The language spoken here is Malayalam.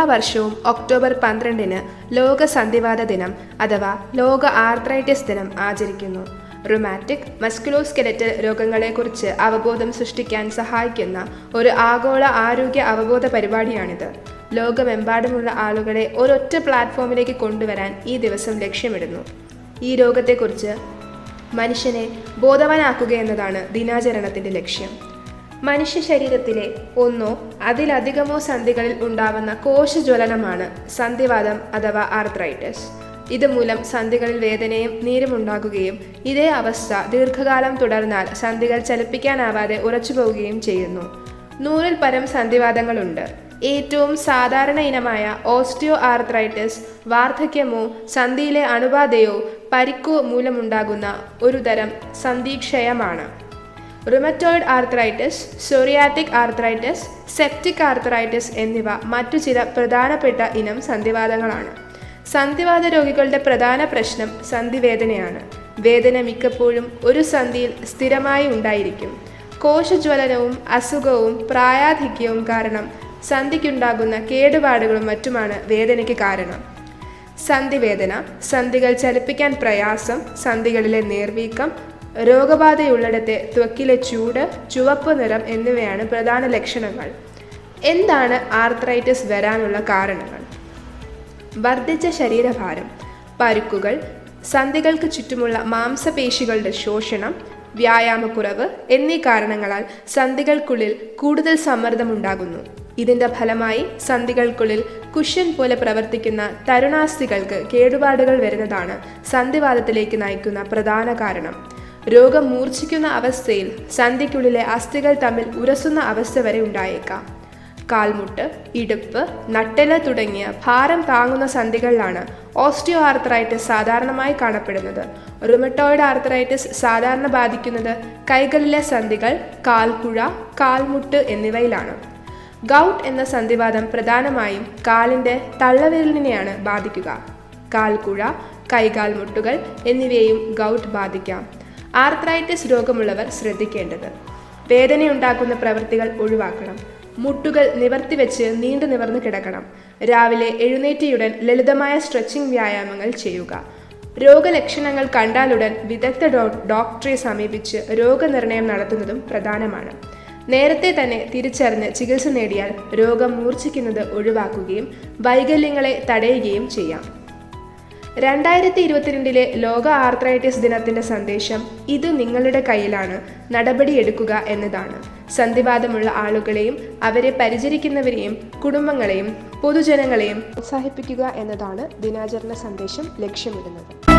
വർഷവും ഒക്ടോബർ പന്ത്രണ്ടിന് ലോക സന്ധിവാത ദിനം അഥവാ ലോക ആർത്രൈറ്റിസ് ദിനം ആചരിക്കുന്നു റുമാറ്റിക് മസ്കുലോസ്കെലറ്റൽ രോഗങ്ങളെക്കുറിച്ച് അവബോധം സൃഷ്ടിക്കാൻ സഹായിക്കുന്ന ഒരു ആഗോള ആരോഗ്യ അവബോധ പരിപാടിയാണിത് ലോകമെമ്പാടുമുള്ള ആളുകളെ ഒരൊറ്റ പ്ലാറ്റ്ഫോമിലേക്ക് കൊണ്ടുവരാൻ ഈ ദിവസം ലക്ഷ്യമിടുന്നു ഈ രോഗത്തെക്കുറിച്ച് മനുഷ്യനെ ബോധവാനാക്കുക എന്നതാണ് ദിനാചരണത്തിൻ്റെ ലക്ഷ്യം മനുഷ്യ ശരീരത്തിലെ ഒന്നോ അതിലധികമോ സന്ധികളിൽ ഉണ്ടാവുന്ന കോശജ്വലനമാണ് സന്ധിവാദം അഥവാ ആർത്രൈറ്റിസ് ഇതുമൂലം സന്ധികളിൽ വേദനയും നീരും ഉണ്ടാകുകയും ഇതേ അവസ്ഥ ദീർഘകാലം തുടർന്നാൽ സന്ധികൾ ചലിപ്പിക്കാനാവാതെ ഉറച്ചുപോവുകയും ചെയ്യുന്നു നൂറിൽ പരം സന്ധിവാദങ്ങളുണ്ട് ഏറ്റവും സാധാരണ ഇനമായ ഓസ്റ്റിയോ ആർത്രൈറ്റിസ് വാർദ്ധക്യമോ സന്ധിയിലെ അണുബാധയോ പരിക്കോ മൂലമുണ്ടാകുന്ന ഒരു തരം സന്ധിക്ഷയമാണ് rheumatoid arthritis psoriatic arthritis septic arthritis എന്നിവ മറ്റു ചില പ്രധാനപ്പെട്ട ഇനം സന്ധിവാദങ്ങളാണ് സന്ധിവാത രോഗികളുടെ പ്രധാന പ്രശ്നം സന്ധിവേദനയാണ് വേദന മിക്കപ്പോഴും ഒരു സന്ധിയിൽ സ്ഥിരമായി ഉണ്ടായിരിക്കും കോശജ്വലനവും അസുഖവും പ്രായാധിക്യവും കാരണം സന്ധിക്കുണ്ടാകുന്ന കേടുപാടുകളും മറ്റുമാണ് വേദനയ്ക്ക് കാരണം സന്ധിവേദന സന്ധികൾ ചലിപ്പിക്കാൻ പ്രയാസം സന്ധികളിലെ നീർവീക്കം രോഗബാധയുള്ളിടത്തെ ത്വക്കിലെ ചൂട് ചുവപ്പ് നിറം എന്നിവയാണ് പ്രധാന ലക്ഷണങ്ങൾ എന്താണ് ആർത്രൈറ്റിസ് വരാനുള്ള കാരണങ്ങൾ വർദ്ധിച്ച ശരീരഭാരം പരുക്കുകൾ സന്ധികൾക്ക് ചുറ്റുമുള്ള മാംസപേശികളുടെ ശോഷണം വ്യായാമക്കുറവ് എന്നീ കാരണങ്ങളാൽ സന്ധികൾക്കുള്ളിൽ കൂടുതൽ സമ്മർദ്ദമുണ്ടാകുന്നു ഇതിന്റെ ഫലമായി സന്ധികൾക്കുള്ളിൽ കുഷ്യൻ പോലെ പ്രവർത്തിക്കുന്ന തരുണാസ്ഥികൾക്ക് കേടുപാടുകൾ വരുന്നതാണ് സന്ധിവാദത്തിലേക്ക് നയിക്കുന്ന പ്രധാന കാരണം രോഗം മൂർച്ഛിക്കുന്ന അവസ്ഥയിൽ സന്ധിക്കുള്ളിലെ അസ്ഥികൾ തമ്മിൽ ഉരസുന്ന അവസ്ഥ വരെ ഉണ്ടായേക്കാം കാൽമുട്ട് ഇടുപ്പ് നട്ടെല്ല് തുടങ്ങിയ ഭാരം താങ്ങുന്ന സന്ധികളിലാണ് ഓസ്റ്റിയോ ആർത്രൈറ്റിസ് സാധാരണമായി കാണപ്പെടുന്നത് റുമറ്റോയിഡ് ആർത്രൈറ്റിസ് സാധാരണ ബാധിക്കുന്നത് കൈകളിലെ സന്ധികൾ കാൽക്കുഴ കാൽമുട്ട് എന്നിവയിലാണ് ഗൗട്ട് എന്ന സന്ധിവാദം പ്രധാനമായും കാലിൻ്റെ തള്ളവിരലിനെയാണ് ബാധിക്കുക കാൽക്കുഴ കൈകാൽ മുട്ടുകൾ എന്നിവയെയും ഗൗട്ട് ബാധിക്കാം ആർത്രൈറ്റിസ് രോഗമുള്ളവർ ശ്രദ്ധിക്കേണ്ടത് വേദനയുണ്ടാക്കുന്ന പ്രവൃത്തികൾ ഒഴിവാക്കണം മുട്ടുകൾ നിവർത്തി വെച്ച് നീണ്ടു നിവർന്ന് കിടക്കണം രാവിലെ എഴുന്നേറ്റയുടൻ ലളിതമായ സ്ട്രെച്ചിങ് വ്യായാമങ്ങൾ ചെയ്യുക രോഗലക്ഷണങ്ങൾ കണ്ടാലുടൻ വിദഗ്ധ ഡോ ഡോക്ടറെ സമീപിച്ച് രോഗനിർണയം നടത്തുന്നതും പ്രധാനമാണ് നേരത്തെ തന്നെ തിരിച്ചറിഞ്ഞ് ചികിത്സ നേടിയാൽ രോഗം മൂർച്ഛിക്കുന്നത് ഒഴിവാക്കുകയും വൈകല്യങ്ങളെ തടയുകയും ചെയ്യാം രണ്ടായിരത്തി ഇരുപത്തിരണ്ടിലെ ലോക ആർത്രൈറ്റിസ് ദിനത്തിന്റെ സന്ദേശം ഇത് നിങ്ങളുടെ കയ്യിലാണ് നടപടിയെടുക്കുക എന്നതാണ് സന്ധിവാദമുള്ള ആളുകളെയും അവരെ പരിചരിക്കുന്നവരെയും കുടുംബങ്ങളെയും പൊതുജനങ്ങളെയും പ്രോത്സാഹിപ്പിക്കുക എന്നതാണ് ദിനാചരണ സന്ദേശം ലക്ഷ്യമിടുന്നത്